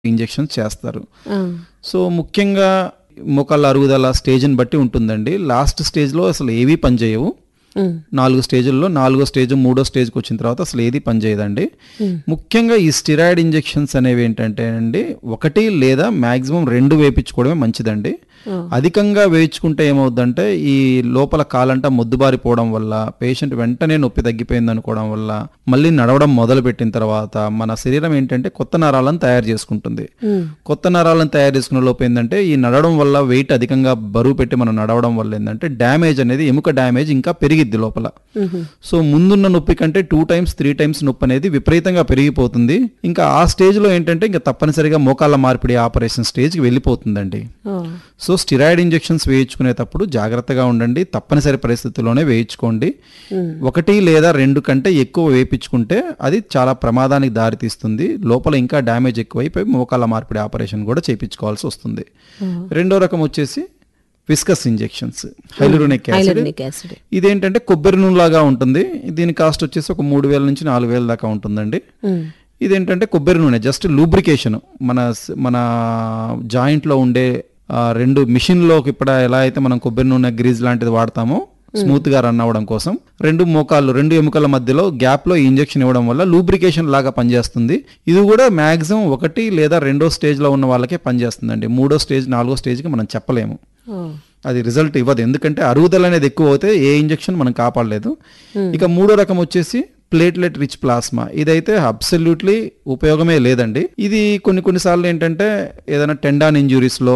Injections చేస్తారు ఆ, so ముఖ్యంగా మోకాళ్ళ అరుగుదల స్టేజ్ని బట్టి ఉంటుందండి లాస్ట్ స్టేజ్లో అసలు ఏవీ పనిచేయవు ఉమ్, నాలుగు స్టేజ్ల్లో నాలుగో స్టేజ్ మూడో స్టేజ్కి వచ్చిన తర్వాత అసలు ఏది పనిచేయదండి ముఖ్యంగా ఈ స్టిరాయిడ్ ఇంజెక్షన్స్ అనేవి ఏంటంటే అండి ఒకటి లేదా మ్యాక్సిమం రెండు వేపించుకోవడమే మంచిదండి ఆ. అధికంగా వేయించుకుంటే ఏమవుద్దంటే ఈ లోపల కాలంట మొద్దుబారిపోవడం వల్ల పేషెంట్ వెంటనే నొప్పి తగ్గిపోయింది అనుకోవడం వల్ల మళ్ళీ నడవడం మొదలు పెట్టిన తర్వాత మన శరీరం ఏంటంటే కొత్త నరాలను తయారు చేసుకుంటుంది ఉమ్, కొత్త నరాలను తయారు చేసుకునే లోపు ఏంటంటే ఈ నడవడం వల్ల వెయిట్ అధికంగా బరువు పెట్టి మనం నడవడం వల్ల ఏంటంటే డ్యామేజ్ అనేది ఎముక డ్యామేజ్ ఇంకా పెరిగిద్ది లోపల ఉహు, సో ముందున్న నొప్పి కంటే టూ టైమ్స్ త్రీ టైమ్స్ నొప్పి అనేది విపరీతంగా పెరిగిపోతుంది ఇంకా ఆ స్టేజ్లో ఏంటంటే ఇంకా తప్పనిసరిగా మోకాళ్ళ మార్పిడి ఆపరేషన్ స్టేజ్కి వెళ్ళిపోతుందండి ఓ, సో స్టిరాయిడ్ ఇంజెక్షన్స్ వేయించుకునేటప్పుడు జాగ్రత్తగా ఉండండి తప్పనిసరి పరిస్థితుల్లోనే వేయించుకోండి ఉమ్, ఒకటి లేదా రెండు కంటే ఎక్కువ వేయించుకుంటే అది చాలా ప్రమాదానికి దారితీస్తుంది లోపల ఇంకా డ్యామేజ్ ఎక్కువైపోయి మోకాళ్ళ మార్పిడి ఆపరేషన్ కూడా చేయించుకోవాల్సి వస్తుంది ఓ. రెండో రకం వచ్చేసి viscous injections hyaluronic acid hyaluronic acid ఇదేంటంటే కొబ్బరి నూనె లాగా ఉంటుంది దీని కాస్ట్ వచ్చేసి ఒక మూడు వేల నుంచి నాలుగు వేల దాకా ఉంటుందండి ఉమ్, ఇదేంటంటే కొబ్బరి నూనె జస్ట్ లూబ్రికేషన్ మన స్- మన జాయింట్లో ఉండే ఆ, రెండు మిషన్లోకి ఇప్పుడు ఎలా అయితే మనం కొబ్బరి నూనె గ్రీజ్ లాంటిది వాడతామో స్మూత్ గా రన్ అవ్వడం కోసం రెండు మోకాళ్ళు రెండు ఎముకల మధ్యలో గ్యాప్ లో ఇంజెక్షన్ ఇవ్వడం వల్ల లూబ్రికేషన్ లాగా పనిచేస్తుంది ఇది కూడా మాక్సిమం ఒకటి లేదా రెండో స్టేజ్ లో ఉన్న వాళ్ళకే పనిచేస్తుందండి మూడో స్టేజ్ నాలుగో స్టేజ్కి మనం చెప్పలేము ఓ, అది రిజల్ట్ ఇవ్వదు ఎందుకంటే అరుగుదల అనేది ఎక్కువ అవుతే ఏ ఇంజెక్షన్ మనం కాపాడలేదు Hmm. ఇక మూడో రకం వచ్చేసి ప్లేట్లెట్ రిచ్ ప్లాస్మా ఇదైతే అబ్సల్యూట్లీ ఉపయోగమే లేదండి ఇది కొన్ని కొన్నిసార్లు ఏంటంటే ఏదైనా టెండాన్ ఇంజురీస్లో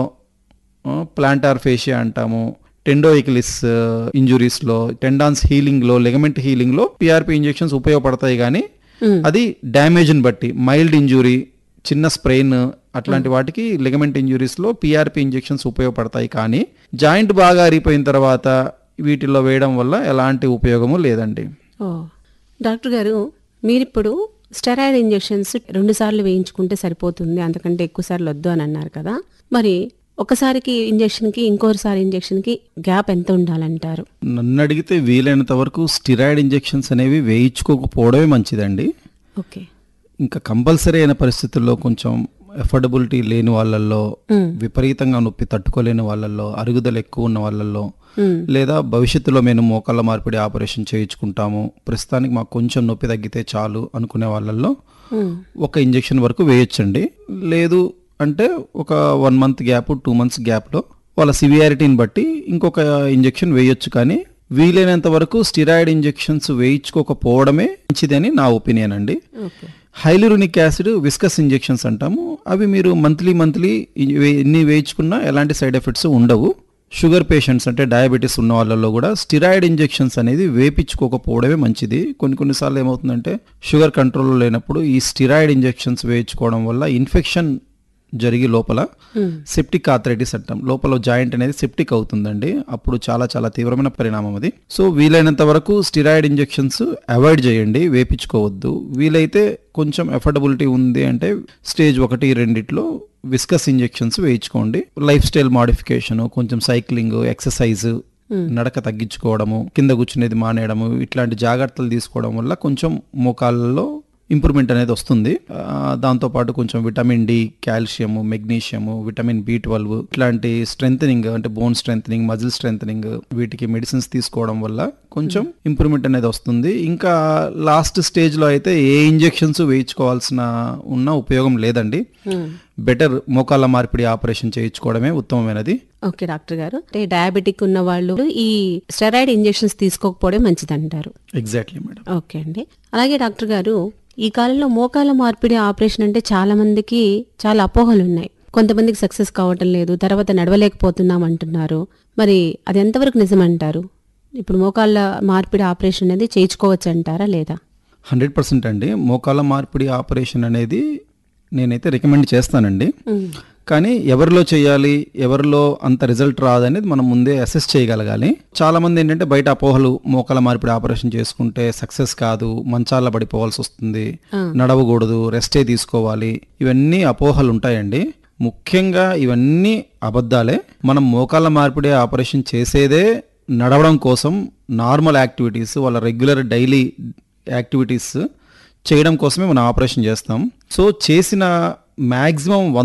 ప్లాంటార్ ఫేషియా అంటాము టెండోయిక్లిస్ ఇంజురీస్లో టెండాన్స్ హీలింగ్లో లెగమెంట్ హీలింగ్లో పిఆర్పి ఇంజెక్షన్స్ ఉపయోగపడతాయి కానీ ఉమ్, అది డ్యామేజ్ని బట్టి మైల్డ్ ఇంజురీ చిన్న స్ప్రెయిన్ అట్లాంటి వాటికి లిగమెంట్ ఇంజురీస్లో పిఆర్పి ఇంజెక్షన్స్ ఉపయోగపడతాయి కానీ జాయింట్ బాగా అరిగిపోయిన తర్వాత వీటిల్లో వేయడం వల్ల ఎలాంటి ఉపయోగము లేదండి ఓ డాక్టర్ గారు మీరిప్పుడు స్టెరాయిడ్ ఇంజెక్షన్స్ రెండు సార్లు వేయించుకుంటే సరిపోతుంది అంతకంటే ఎక్కువ సార్లు వద్దు అని అన్నారు కదా మరి ఒకసారికి ఇంజెక్షన్కి ఇంకోసారి ఇంజెక్షన్కి గ్యాప్ ఎంత ఉండాలంటారు నన్ను అడిగితే వీలైనంత వరకు స్టిరాయిడ్ ఇంజెక్షన్స్ అనేవి వేయించుకోకపోవడమే మంచిదండి ఓకే ఇంకా కంపల్సరీ అయిన పరిస్థితుల్లో కొంచెం ఎఫర్డబిలిటీ లేని వాళ్ళల్లో ఉమ్, విపరీతంగా నొప్పి తట్టుకోలేని వాళ్ళల్లో అరుగుదల ఎక్కువ ఉన్న వాళ్ళల్లో ఉమ్, లేదా భవిష్యత్తులో మేము మోకాళ్ళ మార్పిడి ఆపరేషన్ చేయించుకుంటాము ప్రస్తుతానికి మాకు కొంచెం నొప్పి తగ్గితే చాలు అనుకునే వాళ్ళల్లో ఉమ్, ఒక ఇంజెక్షన్ వరకు వేయొచ్చండి లేదు అంటే ఒక one month gap two months గ్యాప్లో వాళ్ళ సివియారిటీని బట్టి ఇంకొక ఇంజెక్షన్ వేయొచ్చు కానీ వీలైనంత వరకు స్టిరాయిడ్ ఇంజెక్షన్స్ వేయించుకోకపోవడమే మంచిదని నా ఒపీనియన్ అండి okay hyaluronic acid viscous injections అంటాము అవి మీరు మంత్లీ మంత్లీ ఎన్ని వేయించుకున్నా ఎలాంటి సైడ్ ఎఫెక్ట్స్ ఉండవు షుగర్ పేషెంట్స్ అంటే డయాబెటీస్ ఉన్న వాళ్ళలో కూడా స్టిరాయిడ్ ఇంజెక్షన్స్ అనేది వేపించుకోకపోవడమే మంచిది కొన్ని కొన్నిసార్లు ఏమవుతుందంటే షుగర్ కంట్రోల్లో లేనప్పుడు ఈ స్టిరాయిడ్ ఇంజెక్షన్స్ వేయించుకోవడం వల్ల ఇన్ఫెక్షన్ జరిగి లోపల ఉమ్, సెప్టిక్ ఆథరైటిస్ అంటాం లోపల జాయింట్ అనేది సెప్టిక్ అవుతుందండి అప్పుడు చాలా చాలా తీవ్రమైన పరిణామం అది సో వీలైనంత వరకు స్టిరాయిడ్ ఇంజెక్షన్స్ అవాయిడ్ చేయండి వేపించుకోవద్దు వీలైతే కొంచెం ఎఫర్డబిలిటీ ఉంది అంటే స్టేజ్ ఒకటి రెండిట్లో విస్కస్ ఇంజెక్షన్స్ వేయించుకోండి లైఫ్ స్టైల్ మాడిఫికేషన్ కొంచెం సైక్లింగ్ ఎక్సర్సైజ్ నడక తగ్గించుకోవడము కింద కూర్చునేది మానేయడము ఇట్లాంటి జాగ్రత్తలు తీసుకోవడం వల్ల కొంచెం మోకాళ్ళలో ఇంప్రూవ్మెంట్ అనేది వస్తుంది ఆ, దాంతోపాటు కొంచెం vitamin D calcium magnesium vitamin B twelve ఇట్లాంటి స్ట్రెంగ్ అంటే బోన్ స్ట్రెంగ్ మజిల్ స్ట్రెంగ్ వీటికి మెడిసిన్స్ తీసుకోవడం వల్ల కొంచెం ఇంప్రూవ్మెంట్ అనేది వస్తుంది ఇంకా లాస్ట్ స్టేజ్లో అయితే ఏ ఇంజెక్షన్స్ వేయించుకోవాల్సిన ఉన్న ఉపయోగం లేదండి ఉమ్. బెటర్ మోకాళ్ళ మార్పిడి ఆపరేషన్ చేయించుకోవడమే ఉత్తమమైనది ఓకే డాక్టర్ గారు అంటే డయాబెటిక్ ఉన్న వాళ్ళు ఈ స్టెరాయిడ్ ఇంజెక్షన్స్ తీసుకోకపోవడం మంచిదంటారు ఎగ్జాక్ట్లీ మేడం ఓకే అండి అలాగే డాక్టర్ గారు ఈ కాలంలో మోకాల మార్పిడి ఆపరేషన్ అంటే చాలా మందికి చాలా అపోహలు ఉన్నాయి కొంతమందికి సక్సెస్ కావటం లేదు తర్వాత నడవలేకపోతున్నాం అంటున్నారు మరి అది ఎంతవరకు నిజమంటారు ఇప్పుడు మోకాళ్ళ మార్పిడి ఆపరేషన్ అనేది చేయించుకోవచ్చు అంటారా లేదా హండ్రెడ్ పర్సెంట్ అండి మోకాళ్ళ మార్పిడి ఆపరేషన్ అనేది నేనైతే రికమెండ్ చేస్తానండి ఉమ్, కానీ ఎవరిలో చేయాలి ఎవరిలో అంత రిజల్ట్ రాదనేది మనం ముందే అసెస్ చేయగలగాలి చాలా మంది ఏంటంటే బయట అపోహలు మోకాల మార్పిడి ఆపరేషన్ చేసుకుంటే సక్సెస్ కాదు మంచాల పడిపోవాల్సి వస్తుంది ఆ. నడవకూడదు రెస్టే తీసుకోవాలి ఇవన్నీ అపోహలు ఉంటాయండి ముఖ్యంగా ఇవన్నీ అబద్ధాలే మనం మోకాళ్ళ మార్పిడి ఆపరేషన్ చేసేదే నడవడం కోసం నార్మల్ యాక్టివిటీస్ వాళ్ళ రెగ్యులర్ డైలీ యాక్టివిటీస్ చేయడం కోసమే మనం ఆపరేషన్ చేస్తాం సో చేసిన మ్యాక్సిమం